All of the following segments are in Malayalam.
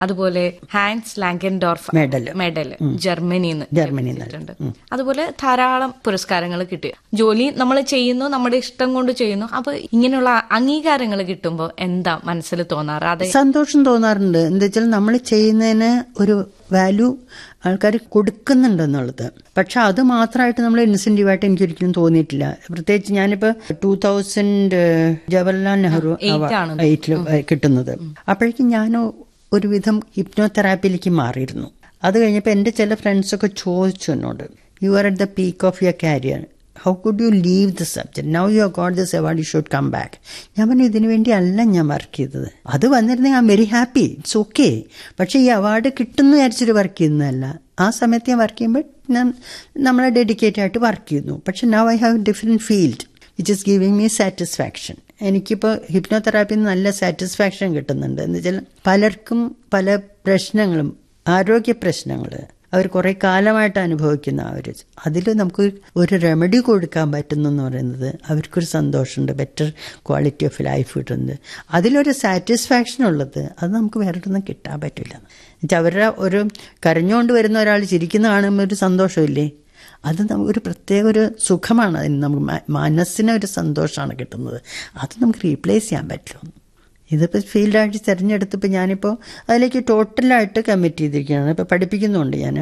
അതുപോലെ ഹാൻസ് ലാങ്കൻഡോർഫ് മെഡൽ മെഡൽ ജർമ്മനിന്ന് ജർമ്മനിയിൽ ലഭിച്ചിട്ടുണ്ട് അതുപോലെ ധാരാളം പുരസ്കാരങ്ങൾ കിട്ടി ജോലി നമ്മൾ ചെയ്യുന്നു നമ്മുടെ ഇഷ്ടം കൊണ്ട് ചെയ്യുന്നു അപ്പൊ ഇങ്ങനെയുള്ള അംഗീകാരങ്ങൾ കിട്ടുമ്പോൾ എന്താ മനസ്സിൽ തോന്നാറ് അതെ സന്തോഷം തോന്നാറുണ്ട് എന്താ വെച്ചാൽ നമ്മൾ ചെയ്യുന്നതിന് ഒരു വാല്യൂ ആൾക്കാർ കൊടുക്കുന്നുണ്ടെന്നുള്ളത് പക്ഷെ അത് മാത്രമായിട്ട് നമ്മൾ ഇൻസെന്റീവായിട്ട് എനിക്ക് ഒരിക്കലും തോന്നിയിട്ടില്ല പ്രത്യേകിച്ച് ഞാനിപ്പോൾ two thousand Jawaharlal Nehru Eight ആണ്. എയ്റ്റിൽ കിട്ടുന്നത് അപ്പോഴേക്കും ഞാൻ ഒരുവിധം ഹിപ്നോതെറാപ്പിയിലേക്ക് മാറിയിരുന്നു അത് കഴിഞ്ഞപ്പോൾ എൻ്റെ ചില ഫ്രണ്ട്സൊക്കെ ചോദിച്ചു എന്നോട് you are at the peak of your career how could you leave the subject now you are got this award you should come back ഞാൻ പറഞ്ഞു ഇതിനു വേണ്ടി അല്ല ഞാൻ വർക്ക് ചെയ്തത് അത് വന്നിരുന്നെങ്കിൽ I'm very happy it's okay പക്ഷേ ഈ അവാർഡ് കിട്ടുന്നു വിചാരിച്ചിട്ട് വർക്ക് ചെയ്യുന്നതല്ല ആ സമയത്ത് ഞാൻ വർക്ക് ചെയ്യുമ്പോൾ ഞാൻ നമ്മളെ ഡെഡിക്കേറ്റ് ആയിട്ട് വർക്ക് ചെയ്യുന്നു പക്ഷെ now I have different field which is giving me satisfaction എനിക്കിപ്പോൾ ഹിപ്നോതെറാപ്പിയിൽ നിന്ന് നല്ല സാറ്റിസ്ഫാക്ഷൻ കിട്ടുന്നുണ്ട് എന്ന് വെച്ചാൽ പലർക്കും പല പ്രശ്നങ്ങളും ആരോഗ്യ പ്രശ്നങ്ങൾ അവർ കുറേ കാലമായിട്ട് അനുഭവിക്കുന്ന അവർ അതിൽ നമുക്ക് ഒരു റെമഡി കൊടുക്കാൻ പറ്റുന്നു എന്ന് പറയുന്നത് അവർക്കൊരു സന്തോഷമുണ്ട് ബെറ്റർ ക്വാളിറ്റി ഓഫ് ലൈഫ് കിട്ടുന്നത് അതിലൊരു സാറ്റിസ്ഫാക്ഷൻ ഉള്ളത് അത് നമുക്ക് വേറെ ഒന്നും കിട്ടാൻ പറ്റില്ല എന്നുവെച്ചാൽ അവരുടെ ഒരു കരഞ്ഞുകൊണ്ട് വരുന്ന ഒരാൾ ചിരിക്കുന്ന കാണുമ്പോൾ ഒരു സന്തോഷമില്ലേ അത് നമുക്ക് ഒരു പ്രത്യേക ഒരു സുഖമാണ് അതിന് നമുക്ക് മ- മനസ്സിന് ഒരു സന്തോഷമാണ് കിട്ടുന്നത് അത് നമുക്ക് റീപ്ലേസ് ചെയ്യാൻ പറ്റില്ല ഇതിപ്പോൾ ഫീൽഡായിട്ട് തിരഞ്ഞെടുത്തപ്പോൾ ഞാനിപ്പോൾ അതിലേക്ക് ടോട്ടലായിട്ട് കമ്മിറ്റ് ചെയ്തിരിക്കുകയാണ് ഇപ്പോൾ പഠിപ്പിക്കുന്നുണ്ട് ഞാൻ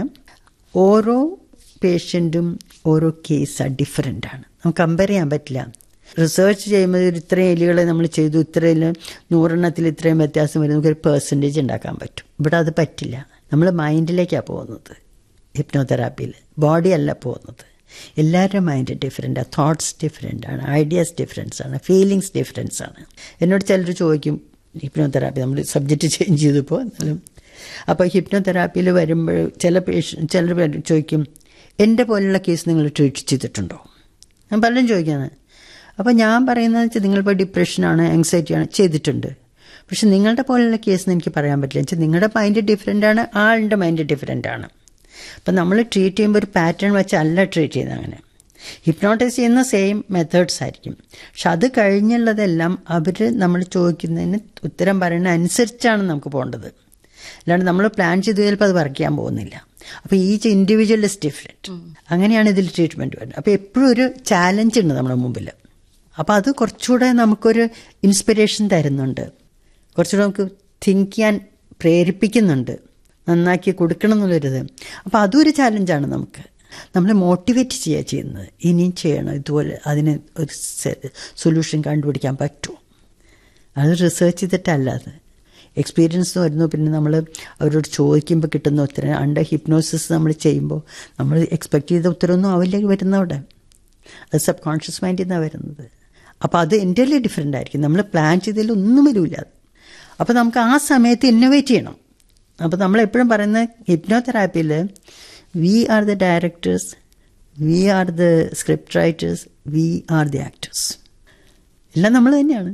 ഓരോ പേഷ്യൻറ്റും ഓരോ കേസാണ് ഡിഫറെൻ്റാണ് നമുക്ക് കമ്പയർ ചെയ്യാൻ പറ്റില്ല റിസർച്ച് ചെയ്യുമ്പോൾ ഒരു ഇത്രയും എലികളെ നമ്മൾ ചെയ്തു ഇത്രയും നൂറെണ്ണത്തിൽ ഇത്രയും വ്യത്യാസം വരും നമുക്കൊരു പെർസെൻറ്റേജ് ഉണ്ടാക്കാൻ പറ്റും ഇവിടെ അത് പറ്റില്ല നമ്മൾ മൈൻഡിലേക്കാണ് പോകുന്നത് ഹിപ്നോതെറാപ്പിയിൽ ബോഡി അല്ല പോകുന്നത് എല്ലാവരുടെ മൈൻഡ് ഡിഫറെൻ്റ് തോട്ട്സ് ഡിഫറെൻ്റ് ആണ് ഐഡിയാസ് ഡിഫറൻസ് ആണ് ഫീലിങ്സ് ഡിഫറൻസ് ആണ് എന്നോട് ചിലർ ചോദിക്കും ഹിപ്നോതെറാപ്പി നമ്മൾ സബ്ജക്റ്റ് ചേഞ്ച് ചെയ്തപ്പോൾ എന്നാലും അപ്പോൾ ഹിപ്നോതെറാപ്പിയിൽ വരുമ്പോൾ ചില പേഷ്യൻ ചിലർ പേര് ചോദിക്കും എൻ്റെ പോലുള്ള കേസ് നിങ്ങൾ ട്രീറ്റ് ചെയ്തിട്ടുണ്ടോ ഞാൻ പലരും ചോദിക്കുന്നത് അപ്പോൾ ഞാൻ പറയുന്നത് വെച്ചാൽ നിങ്ങളിപ്പോൾ ഡിപ്രഷനാണ് ആങ്സൈറ്റിയാണ് ചെയ്തിട്ടുണ്ട് പക്ഷെ നിങ്ങളുടെ പോലുള്ള കേസ് എനിക്ക് പറയാൻ പറ്റില്ല വെച്ചാൽ നിങ്ങളുടെ മൈൻഡ് ഡിഫറെൻ്റ് ആണ് ആളുടെ മൈൻഡ് ഡിഫറെൻ്റ് ആണ് അപ്പം നമ്മൾ ട്രീറ്റ് ചെയ്യുമ്പോൾ ഒരു പാറ്റേൺ വെച്ചല്ല ട്രീറ്റ് ചെയ്യുന്നത് അങ്ങനെ ഹിപ്നോട്ടൈസ് ചെയ്യുന്ന സെയിം മെത്തേഡ്സ് ആയിരിക്കും പക്ഷെ അത് കഴിഞ്ഞുള്ളതെല്ലാം അവർ നമ്മൾ ചോദിക്കുന്നതിന് ഉത്തരം പറയുന്ന അനുസരിച്ചാണ് നമുക്ക് പോകേണ്ടത് അല്ലാണ്ട് നമ്മൾ പ്ലാൻ ചെയ്ത് ചിലപ്പോൾ അത് വർക്ക് ചെയ്യാൻ പോകുന്നില്ല അപ്പോൾ ഈച്ച് ഇൻഡിവിജ്വൽ ഇസ് ഡിഫറെൻറ്റ് അങ്ങനെയാണ് ഇതിൽ ട്രീറ്റ്മെൻറ്റ് വരുന്നത് അപ്പോൾ എപ്പോഴും ഒരു ചാലഞ്ച് ഉണ്ട് നമ്മുടെ മുമ്പിൽ അപ്പോൾ അത് കുറച്ചുകൂടെ നമുക്കൊരു ഇൻസ്പിറേഷൻ തരുന്നുണ്ട് കുറച്ചുകൂടെ നമുക്ക് തിങ്ക് ചെയ്യാൻ പ്രേരിപ്പിക്കുന്നുണ്ട് നന്നാക്കി കൊടുക്കണം എന്നുള്ളൊരിത് അപ്പോൾ അതും ഒരു ചാലഞ്ചാണ് നമുക്ക് നമ്മളെ മോട്ടിവേറ്റ് ചെയ്യുക ചെയ്യുന്നത് ഇനിയും ചെയ്യണം ഇതുപോലെ അതിന് ഒരു സൊല്യൂഷൻ കണ്ടുപിടിക്കാൻ പറ്റുമോ അത് റിസർച്ച് ചെയ്തിട്ടല്ല അത് എക്സ്പീരിയൻസ് വരുന്നു പിന്നെ നമ്മൾ അവരോട് ചോദിക്കുമ്പോൾ കിട്ടുന്ന ഉത്തരം അണ്ടർ ഹിപ്നോസിസ് നമ്മൾ ചെയ്യുമ്പോൾ നമ്മൾ എക്സ്പെക്ട് ചെയ്ത ഉത്തരമൊന്നും ആവില്ല വരുന്നവിടെ അത് സബ് കോൺഷ്യസ് മൈൻഡിൽ നിന്നാണ് വരുന്നത് അപ്പോൾ അത് എൻ്റെ ഡിഫറെൻ്റ് ആയിരിക്കും നമ്മൾ പ്ലാൻ ചെയ്തതിൽ ഒന്നും വരില്ല അത് അപ്പോൾ നമുക്ക് ആ സമയത്ത് ഇന്നോവേറ്റ് ചെയ്യണം അപ്പോൾ നമ്മൾ എപ്പോഴും പറയുന്ന ഹിപ്നോതെറാപ്പിയിൽ we are the directors we are the script writers we are the actors എല്ലാം നമ്മൾ തന്നെയാണ്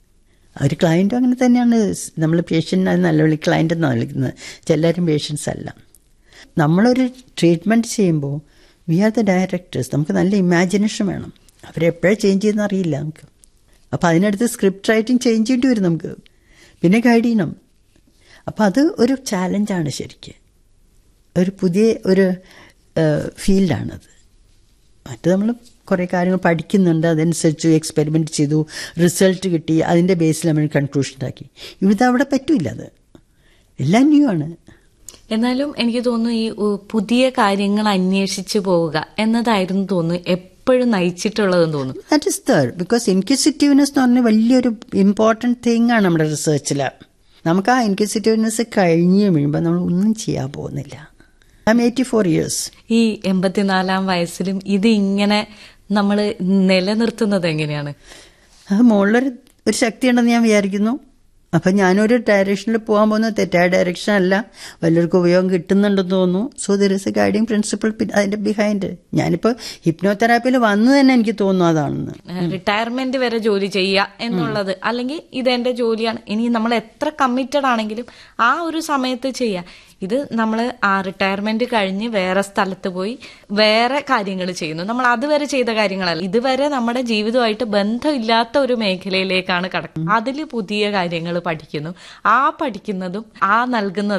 ഒരു ക്ലയൻറ്റും അങ്ങനെ തന്നെയാണ് നമ്മൾ പേഷ്യൻ്റ് നല്ല വിളി ക്ലയൻ്റ് എന്നാണ് വിളിക്കുന്നത് എല്ലാവരും പേഷ്യൻസ് അല്ല നമ്മളൊരു ട്രീറ്റ്മെൻറ്റ് ചെയ്യുമ്പോൾ വി ആർ ദ ഡയറക്ടേഴ്സ് നമുക്ക് നല്ല ഇമാജിനേഷൻ വേണം അവരെപ്പോഴാണ് ചേഞ്ച് ചെയ്യുന്ന അറിയില്ല നമുക്ക് അപ്പോൾ അതിനടുത്ത് സ്ക്രിപ്റ്റ് റൈറ്റിംഗ് ചേഞ്ച് ചെയ്യേണ്ടി വരും നമുക്ക് പിന്നെ ഗൈഡ് ചെയ്യണം അപ്പോൾ അത് ഒരു ചാലഞ്ചാണ് ശരിക്ക് ഒരു പുതിയ ഒരു ഫീൽഡാണത് മറ്റ് നമ്മൾ കുറേ കാര്യങ്ങൾ പഠിക്കുന്നുണ്ട് അതനുസരിച്ച് എക്സ്പെരിമെൻറ്റ് ചെയ്തു റിസൾട്ട് കിട്ടി അതിൻ്റെ ബേസിൽ നമ്മൾ കൺക്ലൂഷൻ ഉണ്ടാക്കി ഇവിടെ അവിടെ പറ്റില്ല അത് എല്ലാം ന്യൂ ആണ് എന്നാലും എനിക്ക് തോന്നുന്നു ഈ ഉ, പുതിയ കാര്യങ്ങൾ അന്വേഷിച്ചു പോവുക എന്നതായിരുന്നു തോന്നുന്നു എപ്പോഴും നയിച്ചിട്ടുള്ളതെന്ന് തോന്നുന്നു that is third because inquisitiveness എന്ന് പറഞ്ഞാൽ വലിയൊരു ഇമ്പോർട്ടൻറ്റ് തിങ് ആണ് നമ്മുടെ റിസർച്ചിൽ നമുക്ക് ആ ഇൻക്വിസിറ്റീവ്നെസ് കഴിഞ്ഞ് കഴിയുമ്പോൾ നമ്മൾ ഒന്നും ചെയ്യാൻ പോകുന്നില്ല I'm eighty four years ഈ എൺപത്തിനാലാം വയസ്സിലും ഇത് ഇങ്ങനെ നമ്മൾ നിലനിർത്തുന്നത് എങ്ങനെയാണ് അത് മുകളിലൊരു ഒരു ശക്തിയുണ്ടെന്ന് ഞാൻ വിചാരിക്കുന്നു അപ്പം ഞാനൊരു ഡയറക്ഷനിൽ പോകാൻ പോകുന്ന തെറ്റായ ഡയറക്ഷൻ അല്ല വല്ലവർക്കും ഉപയോഗം കിട്ടുന്നുണ്ടെന്ന് തോന്നുന്നു so there is a guiding principle അതിൻ്റെ ബിഹൈൻഡ് ഞാനിപ്പോൾ ഹിപ്നോതെറാപ്പിയിൽ വന്ന് തന്നെ എനിക്ക് തോന്നുന്നു അതാണെന്ന് റിട്ടയർമെന്റ് വരെ ജോലി ചെയ്യുക എന്നുള്ളത് അല്ലെങ്കിൽ ഇത് എന്റെ ജോലിയാണ് ഇനി നമ്മൾ എത്ര കമ്മിറ്റഡ് ആണെങ്കിലും ആ ഒരു സമയത്ത് ചെയ്യുക ഇത് നമ്മൾ ആ റിട്ടയർമെന്റ് കഴിഞ്ഞ് വേറെ സ്ഥലത്ത് പോയി വേറെ കാര്യങ്ങൾ ചെയ്യുന്നു നമ്മൾ അതുവരെ ചെയ്ത കാര്യങ്ങളല്ല ഇതുവരെ നമ്മുടെ ജീവിതമായിട്ട് ബന്ധമില്ലാത്ത ഒരു മേഖലയിലേക്കാണ് കടക്കുന്നത് അതിൽ പുതിയ കാര്യങ്ങൾ പഠിക്കുന്നു ആ പഠിക്കുന്നതും ആ നൽകുന്നതും